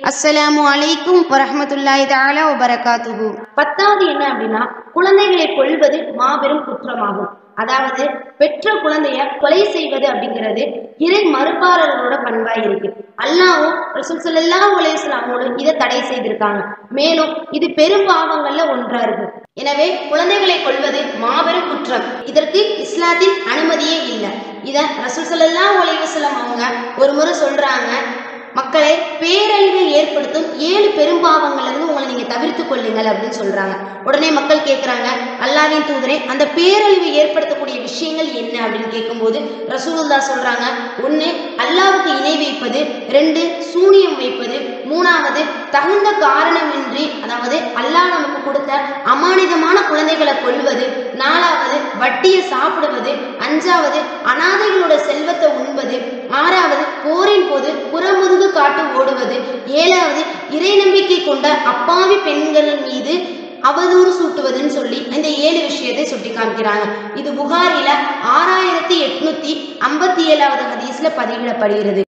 அஸ்ஸலாமு அலைக்கும் வரஹ்மத்துல்லாஹி தஆலா வபரகாத்துஹு பத்தாவது என்ன அப்படின்னா குழந்தைகளை கொல்வது மாபெரும் குற்றமாகும் அதாவது பெற்ற குழந்தைய கொலை செய்வது அப்படிங்கிறது இறை மறுப்பாளர்களோட பண்பாய் இருக்கு அல்லாவும் ரசூல் ஸல்லல்லாஹு அலைஹி வஸல்லமோடு இதை தடை செய்திருக்காங்க மேலும் இது பெரும் பாவங்கள்ல ஒன்றா இருக்கு எனவே குழந்தைகளை கொல்வது மாபெரும் குற்றம் இதற்கு இஸ்லாத்தில் அனுமதியே இல்லை இதை ரசூல் ஸல்லல்லாஹு அலைஹி வஸல்லம் அவங்க ஒரு முறை சொல்றாங்க மக்களே பேரழிவை ஏற்படுத்தும் ஏழு பெரும்பாவங்கள்ல இருந்து உங்களை நீங்க தவிர்த்து கொள்ளுங்கள் அப்படின்னு சொல்றாங்க உடனே மக்கள் கேட்குறாங்க அல்லாவின் தூதரே அந்த பேரழிவை ஏற்படுத்தக்கூடிய விஷயங்கள் என்ன அப்படின்னு கேட்கும்போது ரசூலுல்லா சொல்றாங்க ஒன்று அல்லாவுக்கு இணை வைப்பது ரெண்டு சூனியம் வைப்பது மூணாவது தகுந்த காரணமின்றி அதாவது அல்லாஹ் நமக்கு கொடுத்த அமானிதமான குழந்தைகளை கொல்வது நாலாவது வட்டியை சாப்பிடுவது அஞ்சாவது அனாதைகளோட செல்வத்தை உண்பது ஆறாவது போரின் போது புறமுதுகு காட்டு ஓடுவது ஏழாவது இறை நம்பிக்கை கொண்ட அப்பாவி பெண்கள் மீது அவதூறு சூட்டுவதுன்னு சொல்லி இந்த ஏழு விஷயத்தை சுட்டி காமிக்கிறாங்க இது புகாரில ஆறாயிரத்தி எட்நூத்தி ஐம்பத்தி ஏழாவது ஹதீஸ்ல பதிவிடப்படுகிறது